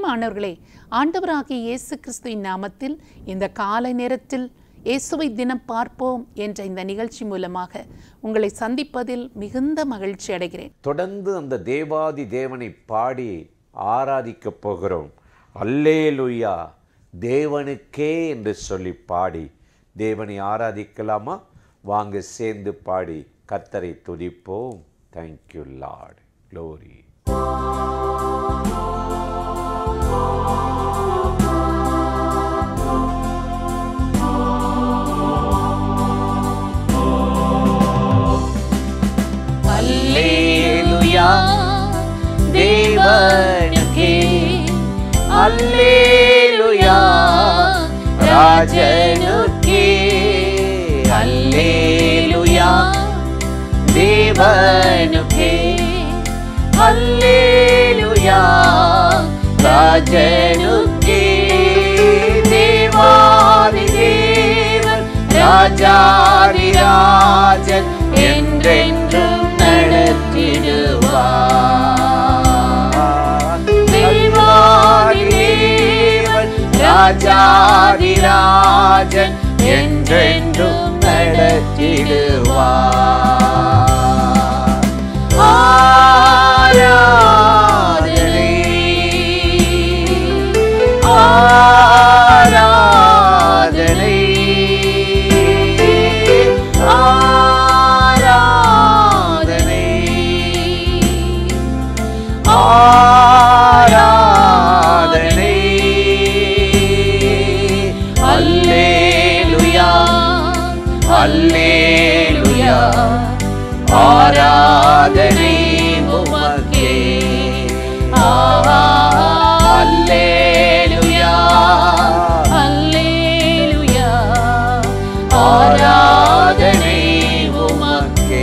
பிரியமானவர்களே ஆண்டவராகிய இயேசு கிறிஸ்துவின் நாமத்தில் இந்த காலை நேரத்தில் இயேசுவை தினம் பார்ப்போம் என்ற இந்த நிகழ்ச்சி மூலமாக உங்களை சந்திப்பதில் மிகுந்த மகிழ்ச்சி அடைகிறேன் தொடர்ந்து அந்த தேவாதி தேவனை பாடி ஆராதிக்கப் போகிறோம் அல்லேலுயா தேவனுக்கே என்று சொல்லி பாடி தேவனை ஆராதிக்கலாமா வாங்க சேர்ந்து பாடி கர்த்தரை துதிப்போம் தேங்க்யூ லார்ட் க்ளோரி அல்லேலுயா தேவனுக்கே அல்லேலுயா ராஜனுக்கே அல்லேலுயா தேவனுக்கே அல்லேலுயா ராஜனுக்கே தேவாதி தேவன் ராஜாதி ராஜன் என்றென்றும் நடத்திடுவார் தேவாதி தேவன் ராஜாதி ராஜன் என்றென்றும் நடத்திடுவார் ஆராதனை ஆராதனை ஆராதனை ஆராதனை அல்லேலுயா அல்லேலுயா ஆராதனை உமக்கே ஆஹா, அல்லேலுயா அல்லேலுயா ஆராதனை உமக்கே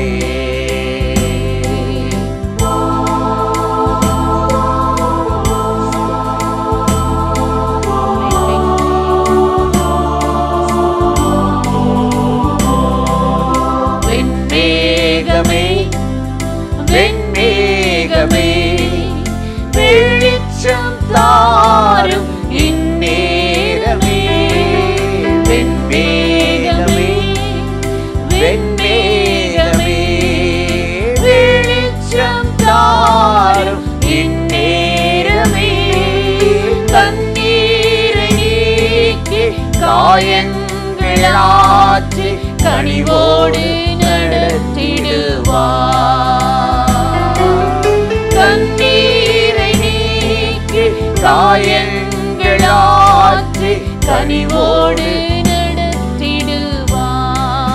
வெண்மேகமே வெண்மேகமே வெளிச்சம் தாரும் இந்நேரமே வெண்மேகமே வெண்மேகமே வெளிச்சம் தாரும் இந்நேரமே கண்ணீரை நீக்கி காயங்களாற்றி கனிவோடு நடத்திடுவார் கண்ணீரை நீக்கி காயங்களாற்றி கனிவோடு நடத்திடுவார்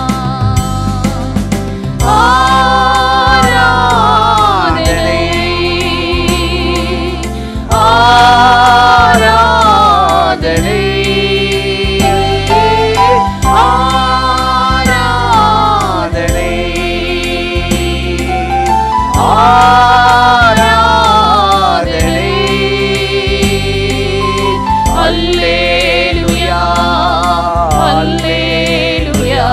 ஆராதனை ஆராதனை ஆராதனை ஆராதனை அல்லேலுயா அல்லேலுயா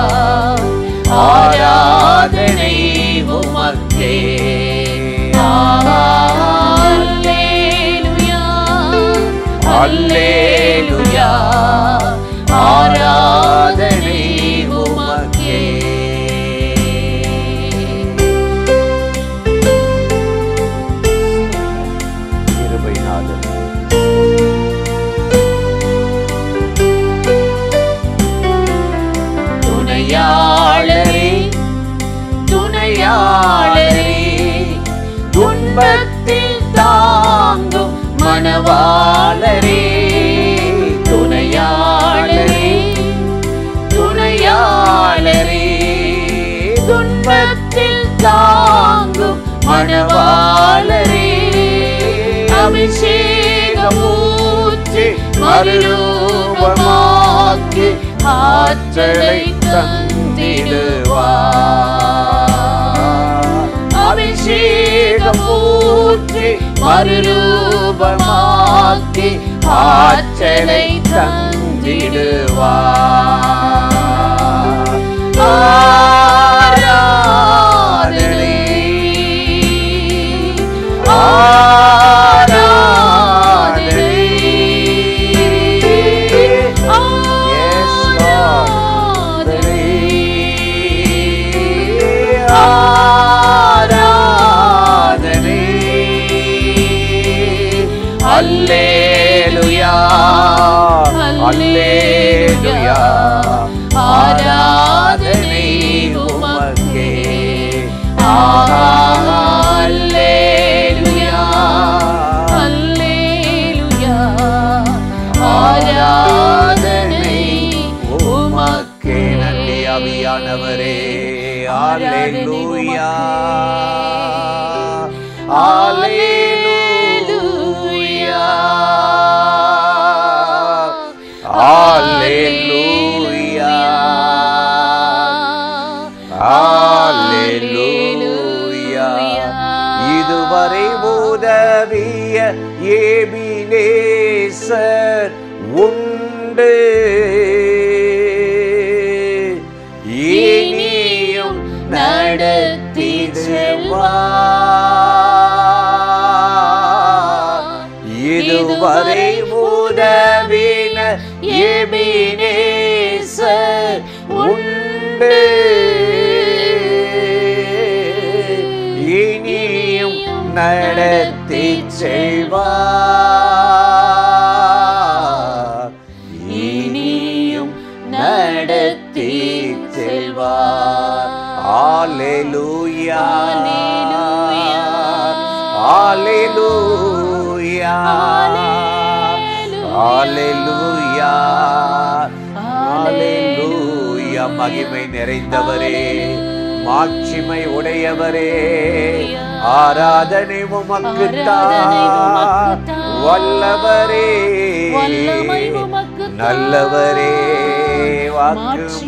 ஆராதனை உமக்கே அல்லேலுயா அல்லேலுயா ஆராதனை உமக்கே கிருபைநாதன் துணையாளரே துணையாளரே துன்பத்தில் தாங்கும் மணவாளரே துணையாளரே துணையாளரே துன்பத்தில் தாங்கும் மணவாளரே அபிஷேகம் ஊற்றி மறுரூபமாக்கி ஆற்றலை தந்திடுவார் அபிஷேகம் ஊற்றி மறுரூபமாக்கி ஆற்றலை தந்திடுவார் ஆராதனை ஆராதனை அல்லேலுயா அல்லேலுயா ஆராதனை உமக்கே ஆஹா அல்லேலுயா அல்லேலூயா ஆராதனை உமக்கே நன்றி அவியானவரே அல்லேலூயா அல்லேலூயா அல்லேலூயா அல்லேலூயா இதுவரை உதவிய ஏபினேசர் உண்டு இனியும் நடத்தி செல்வார் இதுவரை உதவின எபினேசர் உண்டு இனியும் நடத்தி செல்வார் இனியும் நடத்தி செல்வார் ஆலேலூயா ஆலேலூயா ஆலேலூயா ஆலேலூயா மகிமை நிறைந்தவரே மாட்சிமை உடையவரே ஆராதனை உமக்குத்தான் வல்லவரே வல்லமை உமக்குத்தான். நல்லவரே வாக்கு மாட்சிமை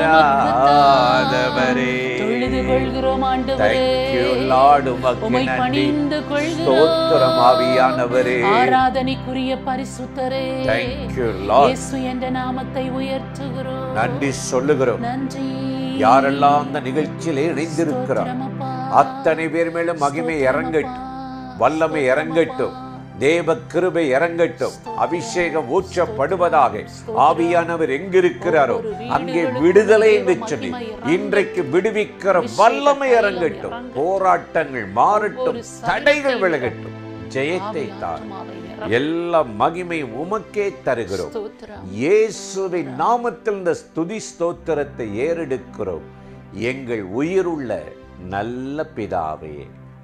மாறாதவரே தொழுது கொள்கிறோம் ஆண்டவரே Thank you, Lord. உமக்கு உம்மை நன்றி. பணிந்து கொள்கிறோம் ஸ்தோத்திரம் ஆவியானவரே ஆராதனைக்குரிய பரிசுத்தரே Thank you, Lord. இயேசு என்ற நாமத்தை உயர்த்துகிறோம் நன்றி சொல்லுகிறோம் நன்றி யாரெல்லாம் அந்த நிகழ்ச்சியிலே இணைந்திருக்கிறார் ஸ்தோத்திரமப்பா. அத்தனை பேர் மேலும் மகிமை இறங்கட்டும் வல்லமை இறங்கட்டும் தேவ கிருபை இறங்கட்டும் அபிஷேகம் ஊற்றப்படுவதாக ஆவியானவர் எங்கிருக்கிறாரோ அங்கே விடுதலை என்று சொல்லி இன்றைக்கு விடுவிக்கிற வல்லமை இறங்கட்டும் போராட்டங்கள் மாறட்டும் தடைகள் விலகட்டும் ஜெயத்தை தார் ஆத்துமாவை நிரப்பு. எல்லா மகிமை உமக்கே தருகிறோம் ஸ்தோத்திரம் இயேசுவின் நாமத்தில் இந்த ஸ்துதி ஸ்தோத்திரத்தை ஏறெடுக்கிறோம் எங்கள் உயிருள்ள நல்ல பிதாவே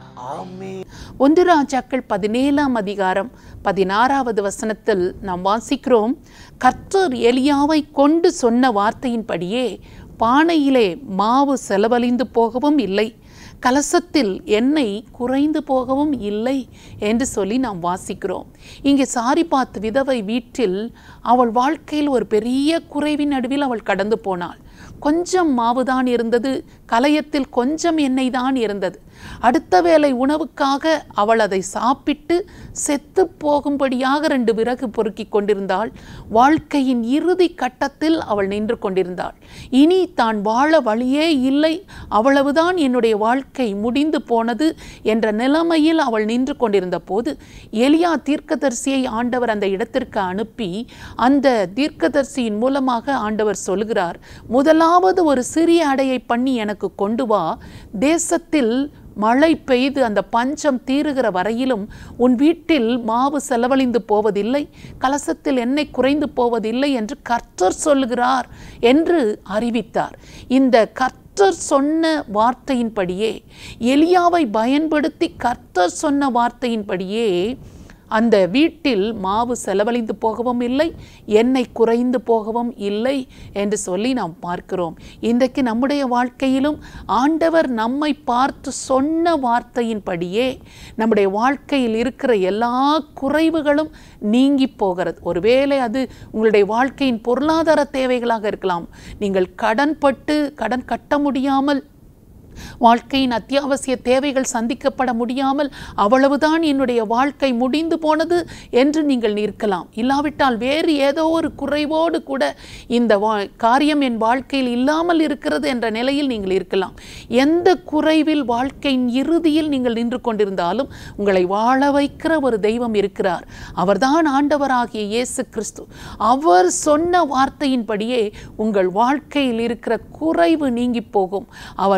ஆமென் ஒன்று ராஜாக்கள் பதினேழாம் அதிகாரம் பதினாறாவது வசனத்தில் நாம் வாசிக்கிறோம் கர்த்தர் எலியாவை கொண்டு சொன்ன வார்த்தையின்படியே பானையிலே மாவு செலவழிந்து போகவும் இல்லை கலசத்தில் எண்ணெய் குறைந்து போகவும் இல்லை என்று சொல்லி நாம் வாசிக்கிறோம் இங்கே சாரிபாத் விதவை வீட்டில் அவள் வாழ்க்கையில் ஒரு பெரிய குறைவின் நடுவில் அவள் கடந்து போனாள் கொஞ்சம் மாவுதான் இருந்தது கலயத்தில் கொஞ்சம் எண்ணெய் தான் இருந்தது அடுத்த வேளை உணவுக்காக அவள் அதை சாப்பிட்டு செத்து போகும்படியாக ரெண்டு விறகு பொறுக்கி கொண்டிருந்தாள் வாழ்க்கையின் இறுதி கட்டத்தில் அவள் நின்று கொண்டிருந்தாள் இனி தான் வாழ வழியே இல்லை அவ்வளவுதான் என்னுடைய வாழ்க்கை முடிந்து போனது என்ற நிலைமையில் அவள் நின்று கொண்டிருந்த போது எலியா தீர்க்கதரிசியை ஆண்டவர் அந்த இடத்திற்கு அனுப்பி அந்த தீர்க்கதரிசியின் மூலமாக ஆண்டவர் சொல்கிறார் முதலாவது ஒரு சிறிய அடையை பண்ணி எனக்கு கொண்டு வா தேசத்தில் மழை பெய்து அந்த பஞ்சம் தீருகிற வரையிலும் உன் வீட்டில் மாவு செலவழிந்து போவதில்லை கலசத்தில் எண்ணெய் குறைந்து போவதில்லை என்று கர்த்தர் சொல்லுகிறார் என்று அறிவித்தார் இந்த கர்த்தர் சொன்ன வார்த்தையின்படியே எலியாவை பயன்படுத்தி கர்த்தர் சொன்ன வார்த்தையின்படியே அந்த வீட்டில் மாவு செலவழிந்து போகவும் இல்லை எண்ணெய் குறைந்து போகவும் இல்லை என்று சொல்லி நாம் பார்க்கிறோம் இன்றைக்கு நம்முடைய வாழ்க்கையிலும் ஆண்டவர் நம்மை பார்த்து சொன்ன வார்த்தையின்படியே நம்முடைய வாழ்க்கையில் இருக்கிற எல்லா குறைவுகளும் நீங்கி போகிறது ஒருவேளை அது உங்களுடைய வாழ்க்கையின் பொருளாதார தேவைகளாக இருக்கலாம் நீங்கள் கடன்பட்டு கடன் கட்ட முடியாமல் வாழ்க்கையின் அத்தியாவசிய தேவைகள் சந்திக்கப்பட முடியாமல் அவ்வளவுதான் என்னுடைய வாழ்க்கை முடிந்து போனது என்று நீங்கள் நிற்கலாம் இல்லாவிட்டால் வேறு ஏதோ ஒரு குறைவோடு கூட இந்த வா காரியம் என் வாழ்க்கையில் இல்லாமல் இருக்கிறது என்ற நிலையில் நீங்கள் இருக்கலாம் எந்த குறைவில் வாழ்க்கையின் இறுதியில் நீங்கள் நின்று கொண்டிருந்தாலும் உங்களை வாழ வைக்கிற ஒரு தெய்வம் இருக்கிறார் அவர்தான் ஆண்டவராகிய இயேசு கிறிஸ்து அவர் சொன்ன வார்த்தையின்படியே உங்கள் வாழ்க்கையில் இருக்கிற குறைவு நீங்கி போகும் அவர் சொன்ன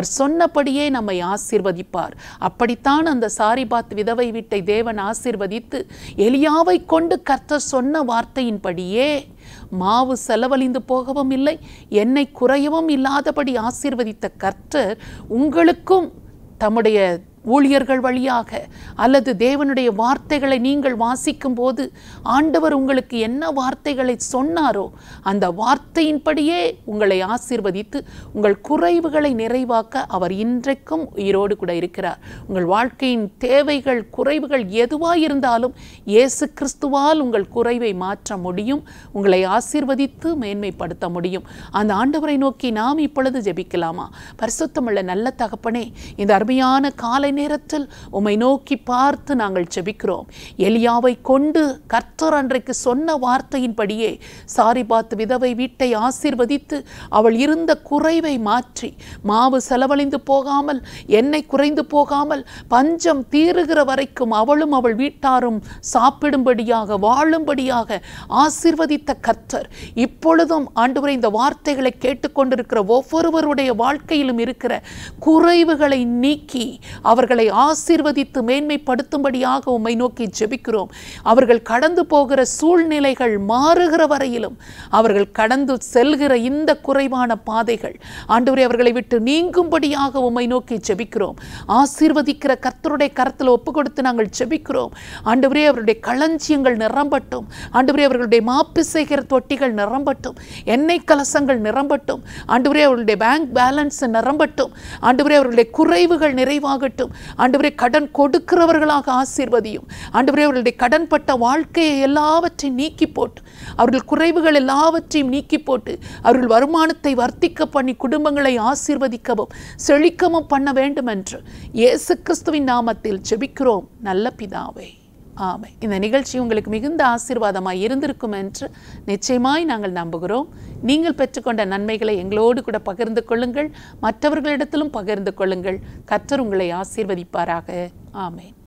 சொன்னபடியே நம்மை ஆசீர்வதிப்பார் அப்படித்தான் அந்த சாரிபாத் விதவை வீட்டை தேவன் ஆசீர்வதித்து எலியாவை கொண்டு கர்த்தர் சொன்ன வார்த்தையின்படியே மாவு செலவழிந்து போகவும் இல்லை எண்ணெய் குறையவும் இல்லாதபடி ஆசீர்வதித்த கர்த்தர் உங்களுக்கும் தம்முடைய ஊழியர்கள் வழியாக அல்லது தேவனுடைய வார்த்தைகளை நீங்கள் வாசிக்கும் போது ஆண்டவர் உங்களுக்கு என்ன வார்த்தைகளை சொன்னாரோ அந்த வார்த்தையின்படியே உங்களை ஆசீர்வதித்து உங்கள் குறைவுகளை நிறைவாக்க அவர் இன்றைக்கும் உயிரோடு கூட இருக்கிறார் உங்கள் வாழ்க்கையின் தேவைகள் குறைவுகள் எதுவாயிருந்தாலும் இயேசு கிறிஸ்துவால் உங்கள் குறைவை மாற்ற முடியும் உங்களை ஆசீர்வதித்து மேன்மைப்படுத்த முடியும் அந்த ஆண்டவரை நோக்கி நாம் இப்பொழுது ஜெபிக்கலாமா பரிசுத்தமுள்ள நல்ல தகப்பனே இந்த அருமையான காலை நேரத்தில் உம்மை நோக்கி பார்த்து நாங்கள் ஜெபிக்கிறோம் எலியாவை கொண்டு கர்த்தர் அன்றைக்கு சொன்ன வார்த்தையின்படியே சாரிபாத் விதவை வீட்டை ஆசீர்வதித்து அவள் இருந்த குறைவை மாற்றி மாவு செலவழிந்து போகாமல் எண்ணெய் குறைந்து போகாமல் பஞ்சம் தீருகிற வரைக்கும் அவளும் அவள் வீட்டாரும் சாப்பிடும்படியாக வாழும்படியாக ஆசீர்வதித்த கர்த்தர் இப்பொழுதும் ஆண்டவரை இந்த வார்த்தைகளை கேட்டுக்கொண்டிருக்கிற ஒவ்வொருவருடைய வாழ்க்கையிலும் இருக்கிற குறைவுகளை நீக்கி அவர்களை ஆசீர்வதித்து மேன்மைப்படுத்தும்படியாக உம்மை நோக்கி ஜெபிக்கிறோம் அவர்கள் கடந்து போகிற சூழ்நிலைகள் மாறுகிற வரையிலும் அவர்கள் கடந்து செல்கிற இந்த குறைவான பாதைகள் ஆண்டவரே அவர்களை விட்டு நீங்கும்படியாக உம்மை நோக்கி ஜெபிக்கிறோம் ஆசீர்வதிக்கிற கர்த்தருடைய கரத்தில் ஒப்பு கொடுத்து நாங்கள் ஜெபிக்கிறோம் ஆண்டவரே அவருடைய களஞ்சியங்கள் நிரம்பட்டும் ஆண்டவரே அவர்களுடைய மாப்பு செய்கிற தொட்டிகள் நிரம்பட்டும் எண்ணெய் கலசங்கள் நிரம்பட்டும் ஆண்டவரே அவர்களுடைய பேங்க் பேலன்ஸ் நிரம்பட்டும் ஆண்டவரே அவர்களுடைய குறைவுகள் நிறைவாகட்டும் ஆண்டவரே கடன் கொடுக்கிறவர்களாக ஆசீர்வதியும் ஆண்டவரே அவர்களுடைய கடன்பட்ட வாழ்க்கையை எல்லாவற்றையும் நீக்கி போட்டு அவர்கள் குறைவுகள் எல்லாவற்றையும் நீக்கி போட்டு அவர்கள் வருமானத்தை வர்த்திக்க பண்ணி குடும்பங்களை ஆசீர்வதிக்கவும் செழிக்கவும் பண்ண வேண்டும் என்று இயேசு கிறிஸ்துவின் நாமத்தில் ஜெபிக்கிறோம் நல்ல பிதாவே ஆமை இந்த நிகழ்ச்சி உங்களுக்கு மிகுந்த ஆசீர்வாதமாய் இருந்திருக்கும் என்று நிச்சயமாய் நாங்கள் நம்புகிறோம் நீங்கள் பெற்றுக்கொண்ட நன்மைகளை எங்களோடு கூட பகிர்ந்து கொள்ளுங்கள் மற்றவர்களிடத்திலும் பகிர்ந்து கொள்ளுங்கள் கர்த்தர் உங்களை ஆசீர்வதிப்பாராக ஆமென்